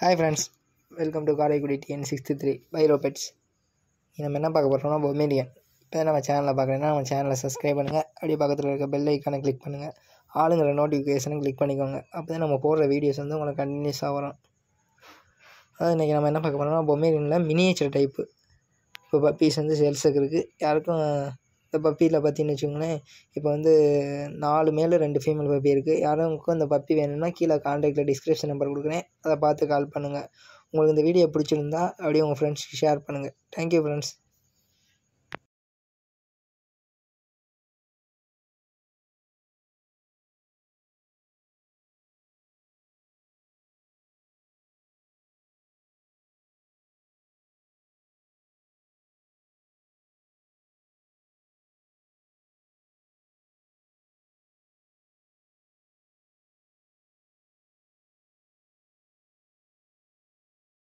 hi friends welcome to Karaikudi TN sixty three pyro pets நம்ம என்ன பார்க்க போகிறோம்னா பொமேரியன் இப்போ நம்ம சேனலில் பார்க்குறேன்னா நம்ம சேனலை சப்ஸ்கிரைப் பண்ணுங்கள் அப்படியே பக்கத்தில் இருக்க பெல் ஐக்கானை கிளிக் பண்ணுங்கள் ஆளுங்கிற நோட்டிஃபிகேஷனை கிளிக் பண்ணிக்கோங்க அப்போ தான் நம்ம போடுற வீடியோஸ் வந்து உங்களுக்கு கண்டினியூஸாக வரும் அதாவது இன்றைக்கி நம்ம என்ன பார்க்க போகிறோம்னா பொமேரியனில் மினியேச்சர் டைப்பு இப்போ பப்பீஸ் வந்து சேல்ஸுக்கு இருக்குது யாருக்கும் இந்த பப்பியில் பார்த்தீங்கன்னு வச்சுக்கோங்களேன் இப்போ வந்து நாலு மேலே ரெண்டு ஃபீமேல் பப்பி இருக்குது யாருக்கும் இந்த பப்பி வேணும்னா கீழே கான்டாக்டில் டிஸ்கிரிப்ஷன் நம்பர் கொடுக்குறேன் அதை பார்த்து கால் பண்ணுங்கள் உங்களுக்கு இந்த வீடியோ பிடிச்சிருந்தா அப்படியே உங்கள் ஃப்ரெண்ட்ஸ்க்கு ஷேர் பண்ணுங்கள் தேங்க்யூ ஃப்ரெண்ட்ஸ்